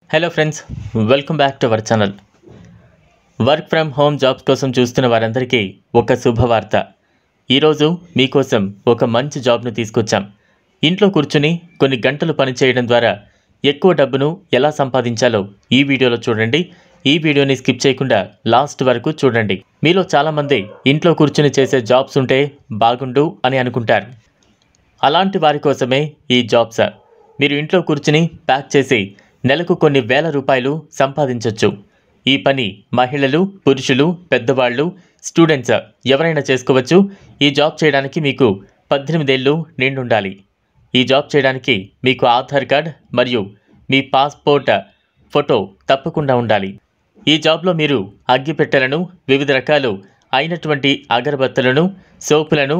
hello friends welcome back to our channel work from home jobs కోసం చూస్తున్న వారందరికీ ఒక శుభవార్త ఈరోజు మీకోసం ఒక మంచి జాబ్ను తీసుకొచ్చాం ఇంట్లో కూర్చుని కొన్ని గంటలు పనిచేయడం ద్వారా ఎక్కువ డబ్బును ఎలా సంపాదించాలో ఈ వీడియోలో చూడండి ఈ వీడియోని స్కిప్ చేయకుండా లాస్ట్ వరకు చూడండి మీలో చాలామంది ఇంట్లో కూర్చుని చేసే జాబ్స్ ఉంటే బాగుండు అని అనుకుంటారు అలాంటి వారి కోసమే ఈ జాబ్స్ మీరు ఇంట్లో కూర్చుని ప్యాక్ చేసి నెలకు కొన్ని వేల రూపాయలు సంపాదించవచ్చు ఈ పని మహిళలు పురుషులు పెద్దవాళ్ళు స్టూడెంట్స్ ఎవరైనా చేసుకోవచ్చు ఈ జాబ్ చేయడానికి మీకు పద్దెనిమిదేళ్ళు నిండుండాలి ఈ జాబ్ చేయడానికి మీకు ఆధార్ కార్డ్ మరియు మీ పాస్పోర్ట్ ఫోటో తప్పకుండా ఉండాలి ఈ జాబ్లో మీరు అగ్గిపెట్టెలను వివిధ రకాలు అయినటువంటి అగరబత్తులను సోపులను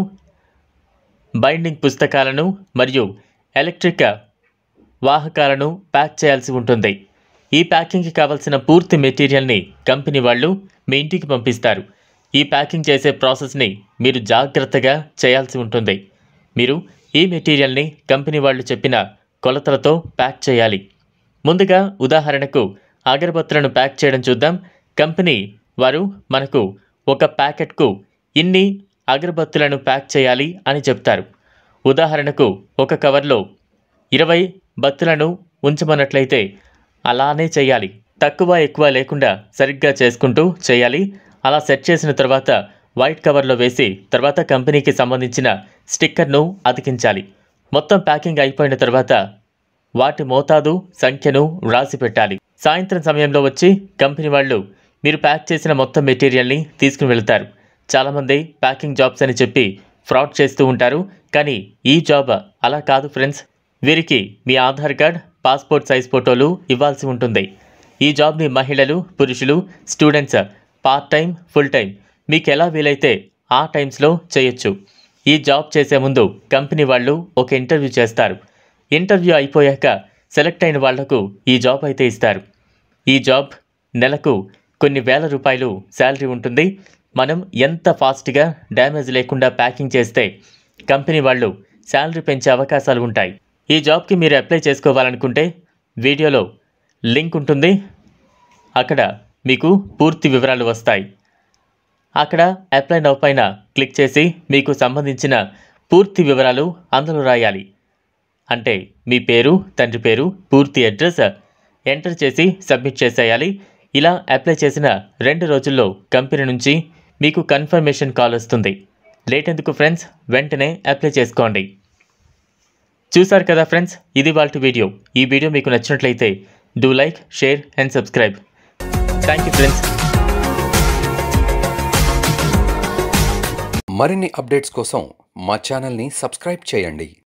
బైండింగ్ పుస్తకాలను మరియు ఎలక్ట్రిక్ వాహకాలను ప్యాక్ చేయాల్సి ఉంటుంది ఈ ప్యాకింగ్కి కావలసిన పూర్తి మెటీరియల్ని కంపెనీ వాళ్ళు మీ ఇంటికి పంపిస్తారు ఈ ప్యాకింగ్ చేసే ప్రాసెస్ని మీరు జాగ్రత్తగా చేయాల్సి ఉంటుంది మీరు ఈ మెటీరియల్ని కంపెనీ వాళ్ళు చెప్పిన కొలతలతో ప్యాక్ చేయాలి ముందుగా ఉదాహరణకు అగరబత్తులను ప్యాక్ చేయడం చూద్దాం కంపెనీ వారు మనకు ఒక ప్యాకెట్కు ఇన్ని అగరబత్తులను ప్యాక్ చేయాలి అని చెప్తారు ఉదాహరణకు ఒక కవర్లో ఇరవై బత్తులను ఉంచమన్నట్లయితే అలానే చేయాలి తక్కువ ఎక్కువ లేకుండా సరిగ్గా చేసుకుంటూ చేయాలి అలా సెట్ చేసిన తర్వాత వైట్ కవర్లో వేసి తర్వాత కంపెనీకి సంబంధించిన స్టిక్కర్ను అతికించాలి మొత్తం ప్యాకింగ్ అయిపోయిన తర్వాత వాటి మోతాదు సంఖ్యను రాసి పెట్టాలి సాయంత్రం సమయంలో వచ్చి కంపెనీ వాళ్ళు మీరు ప్యాక్ చేసిన మొత్తం మెటీరియల్ని తీసుకుని వెళ్తారు చాలామంది ప్యాకింగ్ జాబ్స్ అని చెప్పి ఫ్రాడ్ చేస్తూ ఉంటారు కానీ ఈ జాబ్ అలా కాదు ఫ్రెండ్స్ వీరికి మీ ఆధార్ కార్డ్ పాస్పోర్ట్ సైజ్ ఫోటోలు ఇవ్వాల్సి ఉంటుంది ఈ జాబ్ని మహిళలు పురుషులు students part time full time మీకు ఎలా వీలైతే ఆ టైమ్స్లో చేయొచ్చు ఈ జాబ్ చేసే ముందు కంపెనీ వాళ్ళు ఒక ఇంటర్వ్యూ చేస్తారు ఇంటర్వ్యూ అయిపోయాక సెలెక్ట్ అయిన వాళ్లకు ఈ జాబ్ అయితే ఇస్తారు ఈ జాబ్ నెలకు కొన్ని వేల రూపాయలు శాలరీ ఉంటుంది మనం ఎంత ఫాస్ట్గా డ్యామేజ్ లేకుండా ప్యాకింగ్ చేస్తే కంపెనీ వాళ్ళు శాలరీ పెంచే అవకాశాలు ఉంటాయి ఈ జాబ్కి మీరు అప్లై చేసుకోవాలనుకుంటే వీడియోలో లింక్ ఉంటుంది అక్కడ మీకు పూర్తి వివరాలు వస్తాయి అక్కడ అప్లై నౌ పైన క్లిక్ చేసి మీకు సంబంధించిన పూర్తి వివరాలు అందులో రాయాలి అంటే మీ పేరు తండ్రి పేరు పూర్తి అడ్రస్ ఎంటర్ చేసి సబ్మిట్ చేసేయాలి ఇలా అప్లై చేసిన రెండు రోజుల్లో కంపెనీ నుంచి మీకు కన్ఫర్మేషన్ కాల్ వస్తుంది లేట్ ఎందుకు ఫ్రెండ్స్ వెంటనే అప్లై చేసుకోండి చూసారు కదా ఫ్రెండ్స్ ఇది వాళ్ళ వీడియో ఈ వీడియో మీకు నచ్చినట్లయితే do like share and subscribe thank you friends మరిన్ని అప్డేట్స్ కోసం మా ఛానల్ని సబ్స్క్రైబ్ చేయండి